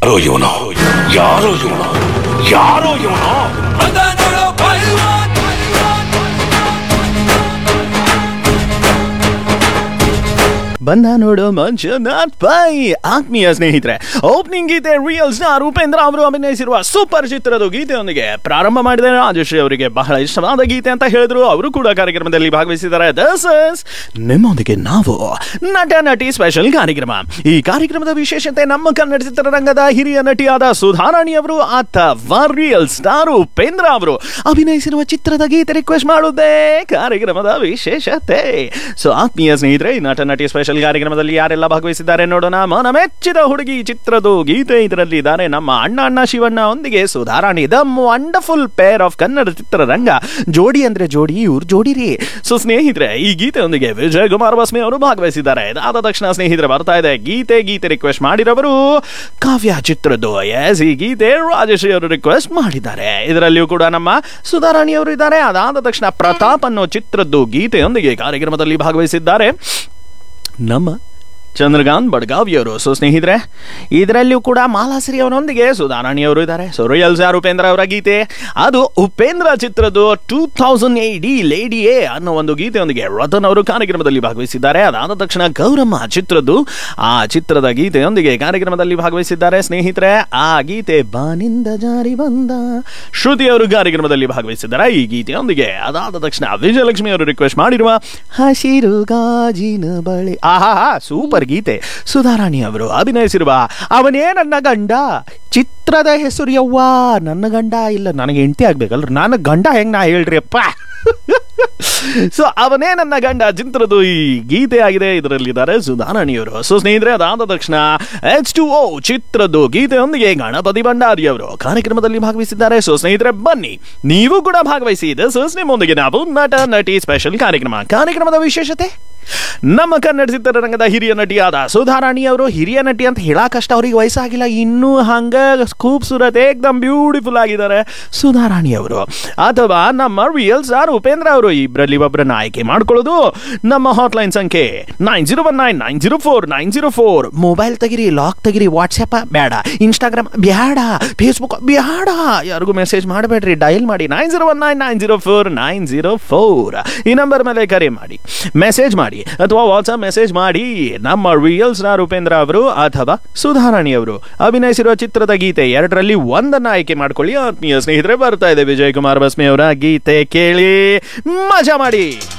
ಯಾರೋ ಇವನು ಯಾರೋ ಇವನು ಯಾರೋ ಇವನು ಬಂದ ನೋಡು ಮಂಜುನಾಥ್ ಪೈ ಆತ್ಮೀಯ ಸ್ನೇಹಿತರೆ ಓಪನಿಂಗ್ ಗೀತೆ ರಿಯಲ್ ಸ್ಟಾರ್ ಉಪೇಂದ್ರ ಅವರು ಅಭಿನಯಿಸಿರುವ ಸೂಪರ್ ಚಿತ್ರದ ಗೀತೆಯೊಂದಿಗೆ ಪ್ರಾರಂಭ ಮಾಡಿದ ರಾಜಶ್ರೀ ಅವರಿಗೆ ಬಹಳ ಇಷ್ಟವಾದ ಗೀತೆ ಅಂತ ಹೇಳಿದ್ರು ಅವರು ಕೂಡ ಕಾರ್ಯಕ್ರಮದಲ್ಲಿ ಭಾಗವಹಿಸಿದ್ದಾರೆ ದಿಸ್ ಇಸ್ ನಿಮ್ಮೊಂದಿಗೆ ನಾವು ನಟ ನಟಿ ಸ್ಪೆಷಲ್ ಕಾರ್ಯಕ್ರಮ ಈ ಕಾರ್ಯಕ್ರಮದ ವಿಶೇಷತೆ ನಮ್ಮ ಕನ್ನಡ ಚಿತ್ರರಂಗದ ಹಿರಿಯ ನಟಿಯಾದ ಸುಧಾರಾಣಿ ಅವರು ಅಥವಾ ರಿಯಲ್ ಸ್ಟಾರ್ ಉಪೇಂದ್ರ ಅವರು ಅಭಿನಯಿಸಿರುವ ಚಿತ್ರದ ಗೀತೆ ರಿಕ್ವೆಸ್ಟ್ ಮಾಡುವುದೇ ಕಾರ್ಯಕ್ರಮದ ವಿಶೇಷತೆ ಸೊ ಆತ್ಮೀಯ ಸ್ನೇಹಿತರೆ ಈ ನಟ ನಟಿ ಸ್ಪೆಷಲ್ ಕಾರ್ಯಕ್ರಮದಲ್ಲಿ ಯಾರೆಲ್ಲ ಭಾಗವಹಿಸಿದ್ದಾರೆ ನೋಡೋಣ ಮನ ಮೆಚ್ಚಿದ ಹುಡುಗಿ ಚಿತ್ರದ ಗೀತೆ ಇದರಲ್ಲಿ ಇದ್ದಾರೆ ನಮ್ಮ ಅಣ್ಣ ಅಣ್ಣ ಶಿವಣ್ಣ ಒಂದಿಗೆ Sudharani the wonderful pair of Kannada ಚಿತ್ರರಂಗ ಜೋಡಿ ಅಂದ್ರೆ ಜೋಡಿ ಇವ್ರು ಜೋಡಿ ರೀ ಸೊ ಸ್ನೇಹಿತರೆ ಈ ಗೀತೆಯೊಂದಿಗೆ ವಿಜಯ್ ಕುಮಾರ್ ಬಸ್ಮಿ ಅವರು ಭಾಗವಹಿಸಿದ್ದಾರೆ ಇದಾದ ತಕ್ಷಣ ಸ್ನೇಹಿತರೆ ಬರ್ತಾ ಇದೆ ಗೀತೆ ಗೀತೆ ರಿಕ್ವೆಸ್ಟ್ ಮಾಡಿರೋರು ಕಾವ್ಯ ಚಿತ್ರದ್ದು ಎಸ್ ಈ ಗೀತೆ ರಾಜಶ್ರೀ ಅವರು ರಿಕ್ವೆಸ್ಟ್ ಮಾಡಿದ್ದಾರೆ ಇದರಲ್ಲಿಯೂ ಕೂಡ ನಮ್ಮ ಸುಧಾರಾಣಿ ಅವರು ಇದ್ದಾರೆ ಅದಾದ ತಕ್ಷಣ ಪ್ರತಾಪ್ ಅನ್ನೋ ಚಿತ್ರದ್ದು ಗೀತೆಯೊಂದಿಗೆ ಕಾರ್ಯಕ್ರಮದಲ್ಲಿ ಭಾಗವಹಿಸಿದ್ದಾರೆ ನಮ್ಮ ಚಂದ್ರಕಾಂತ್ ಬಡ್ಗಾವಿಯವರು ಸೊ ಸ್ನೇಹಿತರೆ ಇದರಲ್ಲಿಯೂ ಕೂಡ ಮಾಲಾಶ್ರೀ ಅವರೊಂದಿಗೆ ಸುಧಾರಾಣಿ ಅವರು ಇದ್ದಾರೆ ಸೊ ರಿಯಲ್ ಸ್ಟಾರ್ ಉಪೇಂದ್ರ ಅವರ ಗೀತೆ ಅದು ಉಪೇಂದ್ರ ಚಿತ್ರದ್ದು two thousand eighty lady A ಅನ್ನೋ ಒಂದು ಗೀತೆಯೊಂದಿಗೆ ರತನ್ ಅವರು ಕಾರ್ಯಕ್ರಮದಲ್ಲಿ ಭಾಗವಹಿಸಿದ್ದಾರೆ ಅದಾದ ತಕ್ಷಣ ಗೌರಮ್ಮ ಚಿತ್ರದ್ದು ಆ ಚಿತ್ರದ ಗೀತೆಯೊಂದಿಗೆ ಕಾರ್ಯಕ್ರಮದಲ್ಲಿ ಭಾಗವಹಿಸಿದ್ದಾರೆ ಸ್ನೇಹಿತರೆ ಆ ಗೀತೆ ಬಾನಿಂದ ಜಾರಿ ಬಂದ ಶ್ರುತಿ ಅವರು ಕಾರ್ಯಕ್ರಮದಲ್ಲಿ ಭಾಗವಹಿಸಿದ್ದಾರೆ ಈ ಗೀತೆಯೊಂದಿಗೆ ಅದಾದ ತಕ್ಷಣ ವಿಜಯಲಕ್ಷ್ಮಿ ಅವರು ರಿಕ್ವೆಸ್ಟ್ ಮಾಡಿರುವ ಹಸಿರು ಗಾಜಿನ ಬಳಿ ಆಹಾ ಸೂಪರ್ ಗೀತೆ ಸುಧಾರಾಣಿ ಅವರು ಅಭಿನಯಿಸಿರುವ ಅವನೇ ನನ್ನ ಗಂಡ ಚಿತ್ರದ ಹೆಸರು ಯವ್ವ ನನ್ನ ಗಂಡ ಇಲ್ಲ ನನಗೆ ಹೆಂಡತಿ ಆಗ್ಬೇಕಲ್ರ ನನ್ನ ಗಂಡ ಹೆಂಗ್ ನಾ ಹೇಳ್ರಿ ಅಪ್ಪ ಸೊ ಅವನೇ ನನ್ನ ಗಂಡ ಚಿತ್ರದ ಈ ಗೀತೆ ಆಗಿದೆ ಇದರಲ್ಲಿದ್ದಾರೆ ಸುಧಾರಾಣಿಯವರು ಸೊ ಸ್ನೇಹಿತರೆ ಅದಾದ ತಕ್ಷಣ ಎಚ್ ಟು ಓ ಚಿತ್ರದ್ದು ಗೀತೆಯೊಂದಿಗೆ ಗಣಪತಿ ಭಂಡಾರಿ ಅವರು ಕಾರ್ಯಕ್ರಮದಲ್ಲಿ ಭಾಗವಹಿಸಿದ್ದಾರೆ ಸೊ ಸ್ನೇಹಿತರೆ ಬನ್ನಿ ನೀವು ಕೂಡ ಭಾಗವಹಿಸಿ ದಿಸ್ ಇಸ್ ನಿಮ್ಮೊಂದಿಗೆ ನಾವು ನಟ ನಟಿ ಸ್ಪೆಷಲ್ ಕಾರ್ಯಕ್ರಮ ಕಾರ್ಯಕ್ರಮದ ವಿಶೇಷತೆ ನಮ್ಮ ಕನ್ನಡ ಚಿತ್ರರಂಗದ ಹಿರಿಯ ನಟಿಯಾದ ಸುಧಾರಾಣಿ ಅವರು ಹಿರಿಯ ನಟಿ ಅಂತ ಹೇಳಕ್ಕಷ್ಟ ಅವ್ರಿಗೆ ವಯಸ್ಸಾಗಿಲ್ಲ ಇನ್ನೂ ಹಂಗ ಖೂಬ್ಸೂರತ್ ಏಕ್ದಮ್ ಬ್ಯೂಟಿಫುಲ್ ಆಗಿದ್ದಾರೆ ಸುಧಾರಾಣಿ ಅವರು ಅಥವಾ ನಮ್ಮ ರಿಯಲ್ ಸ್ಟಾರ್ ಉಪೇಂದ್ರ ಅವರು ಇಬ್ಬರಲ್ಲಿ ಒಬ್ಬರನ್ನ ಆಯ್ಕೆ ಮಾಡ್ಕೊಳ್ಳೋದು ನಮ್ಮ ಹಾಟ್ಲೈನ್ ಸಂಖ್ಯೆ nine zero one nine nine zero four nine zero four mobile ತೆಗಿರಿ ಲಾಕ್ ತೆಗಿರಿ ವಾಟ್ಸಪ್ ಬೇಡ ಇನ್ಸ್ಟಾಗ್ರಾಮ್ ಬೇಡ ಫೇಸ್ಬುಕ್ ಬೇಡ ಯಾರಿಗೂ ಮೆಸೇಜ್ ಮಾಡಬೇಡ್ರಿ ಡಯಲ್ ಮಾಡಿ nine zero one nine nine zero four nine zero four ಈ ನಂಬರ್ ಮೇಲೆ ಕರೆ ಮಾಡಿ ಮೆಸೇಜ್ ಮಾಡಿ ಅಥವಾ ವಾಟ್ಸಪ್ ಮೆಸೇಜ್ ಮಾಡಿ ನಮ್ಮ ರಿಯಲ್ ಸ್ಟಾರ್ ಉಪೇಂದ್ರ ಅವರು ಅಥವಾ ಸುಧಾರಾಣಿ ಅವರು ಅಭಿನಯಿಸಿರುವ ಚಿತ್ರದ ಗೀತೆ ಎರಡರಲ್ಲಿ ಒಂದನ್ನ ಆಯ್ಕೆ ಮಾಡ್ಕೊಳ್ಳಿ ಆತ್ಮೀಯ ಸ್ನೇಹಿತರೆ ಬರ್ತಾ ಇದೆ ವಿಜಯ್ ಕುಮಾರ್ ಬಸ್ಮಿ ಅವರ ಗೀತೆ ಕೇಳಿ ಮಜಾ ಮಾಡಿ